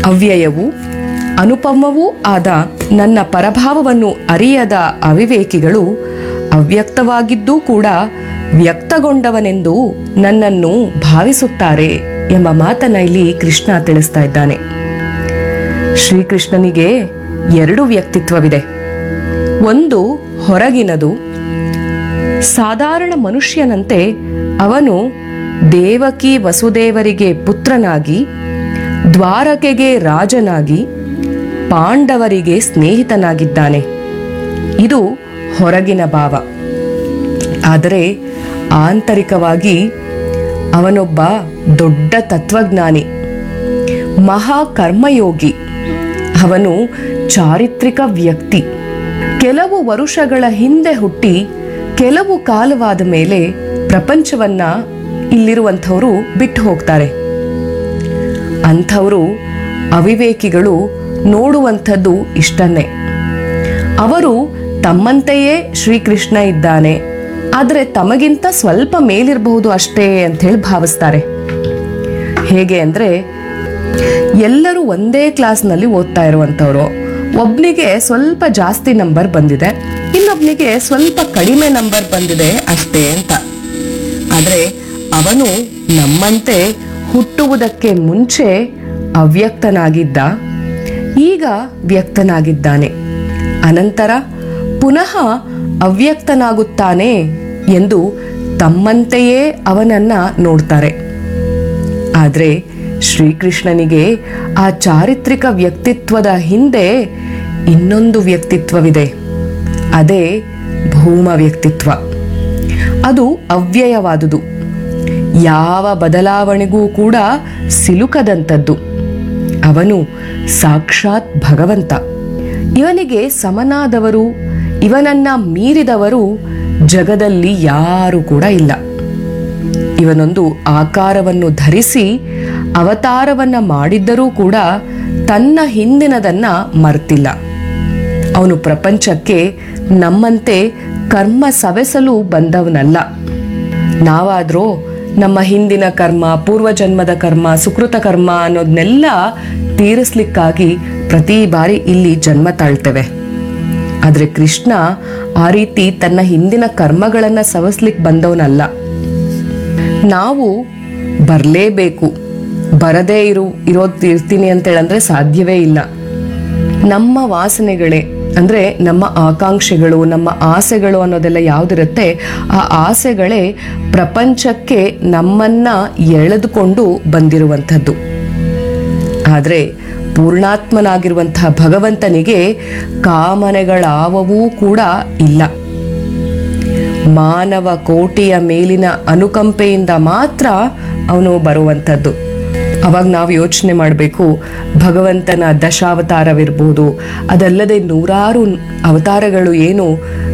ಅವ್ಯಯವೂ ಅನುಪಮವೂ ಆದ ನನ್ನ ಪರಭಾವವನ್ನು ಅರಿಯದ ಅವಿವೇಕಿಗಳು ಅವ್ಯಕ್ತವಾಗಿದ್ದೂ ಕೂಡ ವ್ಯಕ್ತಗೊಂಡವನೆಂದು ನನ್ನನ್ನು ಭಾವಿಸುತ್ತಾರೆ ಎಂಬ ಮಾತನ್ನ ಇಲ್ಲಿ ಕೃಷ್ಣ ತಿಳಿಸ್ತಾ ಇದ್ದಾನೆ ಶ್ರೀಕೃಷ್ಣನಿಗೆ ಎರಡು ವ್ಯಕ್ತಿತ್ವವಿದೆ ಒಂದು ಹೊರಗಿನದು ಸಾಧಾರಣ ಮನುಷ್ಯನಂತೆ ಅವನು ದೇವಕಿ ವಸುದೇವರಿಗೆ ಪುತ್ರನಾಗಿ ದ್ವಾರಕೆಗೆ ರಾಜನಾಗಿ ಪಾಂಡವರಿಗೆ ಸ್ನೇಹಿತನಾಗಿದ್ದಾನೆ ಇದು ಹೊರಗಿನ ಭಾವ ಆದರೆ ಆಂತರಿಕವಾಗಿ ಅವನೊಬ್ಬ ದೊಡ್ಡ ತತ್ವಜ್ಞಾನಿ ಮಹಾ ಕರ್ಮಯೋಗಿ ಅವನು ಚಾರಿತ್ರಿಕ ವ್ಯಕ್ತಿ ಕೆಲವು ವರುಷಗಳ ಹಿಂದೆ ಹುಟ್ಟಿ ಕೆಲವು ಕಾಲವಾದ ಮೇಲೆ ಪ್ರಪಂಚವನ್ನ ಇಲ್ಲಿರುವಂಥವರು ಬಿಟ್ಟು ಹೋಗ್ತಾರೆ ಅಂಥವರು ಅವಿವೇಕಿಗಳು ನೋಡುವಂಥದ್ದು ಇಷ್ಟನ್ನೇ ಅವರು ತಮ್ಮಂತೆಯೇ ಶ್ರೀಕೃಷ್ಣ ಇದ್ದಾನೆ ಆದರೆ ತಮಗಿಂತ ಸ್ವಲ್ಪ ಮೇಲಿರಬಹುದು ಅಷ್ಟೇ ಅಂತ ಹೇಳಿ ಭಾವಿಸ್ತಾರೆ ಹೇಗೆ ಅಂದ್ರೆ ಎಲ್ಲರೂ ಒಂದೇ ಕ್ಲಾಸ್ನಲ್ಲಿ ಓದ್ತಾ ಇರುವಂಥವ್ರು ಒಬ್ನಿಗೆ ಸ್ವಲ್ಪ ಜಾಸ್ತಿ ನಂಬರ್ ಬಂದಿದೆ ಇನ್ನೊಬ್ನಿಗೆ ಸ್ವಲ್ಪ ಕಡಿಮೆ ನಂಬರ್ ಬಂದಿದೆ ಅಷ್ಟೇ ಅಂತ ಆದರೆ ಅವನು ನಮ್ಮಂತೆ ಹುಟ್ಟುವುದಕ್ಕೆ ಮುಂಚೆ ಅವ್ಯಕ್ತನಾಗಿದ್ದ ಈಗ ವ್ಯಕ್ತನಾಗಿದ್ದಾನೆ ಅನಂತರ ಪುನಃ ಅವ್ಯಕ್ತನಾಗುತ್ತಾನೆ ಎಂದು ತಮ್ಮಂತೆಯೇ ಅವನನ್ನ ನೋಡ್ತಾರೆ ಆದರೆ ಶ್ರೀಕೃಷ್ಣನಿಗೆ ಆ ಚಾರಿತ್ರಿಕ ವ್ಯಕ್ತಿತ್ವದ ಹಿಂದೆ ಇನ್ನೊಂದು ವ್ಯಕ್ತಿತ್ವವಿದೆ ಅದೇ ಭೂಮ ವ್ಯಕ್ತಿತ್ವ ಅದು ಅವ್ಯಯವಾದುದು ಯಾವ ಬದಲಾವಣೆಗೂ ಕೂಡ ಸಿಲುಕದಂಥದ್ದು ಅವನು ಸಾಕ್ಷಾತ್ ಭಗವಂತ ಇವನಿಗೆ ಸಮನಾದವರು ಇವನನ್ನ ಮೀರಿದವರು ಜಗದಲ್ಲಿ ಯಾರು ಕೂಡ ಇಲ್ಲ ಇವನೊಂದು ಆಕಾರವನ್ನು ಧರಿಸಿ ಅವತಾರವನ್ನ ಮಾಡಿದ್ದರೂ ಕೂಡ ತನ್ನ ಹಿಂದಿನದನ್ನ ಮರ್ತಿಲ್ಲ ಅವನು ಪ್ರಪಂಚಕ್ಕೆ ನಮ್ಮಂತೆ ಕರ್ಮ ಸವೆಸಲು ಬಂದವನಲ್ಲ ನಾವಾದ್ರೂ ನಮ್ಮ ಹಿಂದಿನ ಕರ್ಮ ಪೂರ್ವಜನ್ಮದ ಕರ್ಮ ಸುಕೃತ ಕರ್ಮ ಅನ್ನೋದನ್ನೆಲ್ಲ ತೀರಿಸ್ಲಿಕ್ಕಾಗಿ ಪ್ರತಿ ಬಾರಿ ಇಲ್ಲಿ ಜನ್ಮ ತಾಳ್ತೇವೆ ಆದ್ರೆ ಕೃಷ್ಣ ಆ ರೀತಿ ತನ್ನ ಹಿಂದಿನ ಕರ್ಮಗಳನ್ನ ಸವಸ್ಲಿಕ್ ಬಂದವನಲ್ಲ ನಾವು ಬರಲೇಬೇಕು ಬರದೇ ಇರು ಇರೋದ್ ಇರ್ತೀನಿ ಅಂತೇಳಂದ್ರೆ ಸಾಧ್ಯವೇ ಇಲ್ಲ ನಮ್ಮ ವಾಸನೆಗಳೇ ಅಂದ್ರೆ ನಮ್ಮ ಆಕಾಂಕ್ಷೆಗಳು ನಮ್ಮ ಆಸೆಗಳು ಅನ್ನೋದೆಲ್ಲ ಯಾವ್ದಿರುತ್ತೆ ಆ ಆಸೆಗಳೇ ಪ್ರಪಂಚಕ್ಕೆ ನಮ್ಮನ್ನ ಎಳೆದುಕೊಂಡು ಬಂದಿರುವಂಥದ್ದು ಆದರೆ ಪೂರ್ಣಾತ್ಮನಾಗಿರುವಂತಹ ಭಗವಂತನಿಗೆ ಕಾಮನೆಗಳಾವವೂ ಕೂಡ ಇಲ್ಲ ಮಾನವ ಕೋಟಿಯ ಮೇಲಿನ ಅನುಕಂಪೆಯಿಂದ ಮಾತ್ರ ಅವನು ಬರುವಂಥದ್ದು ಅವಾಗ ನಾವು ಯೋಚನೆ ಮಾಡಬೇಕು ಭಗವಂತನ ದಶಾವತಾರವಿರ್ಬೋದು ಅದಲ್ಲದೆ ನೂರಾರು ಅವತಾರಗಳು ಏನು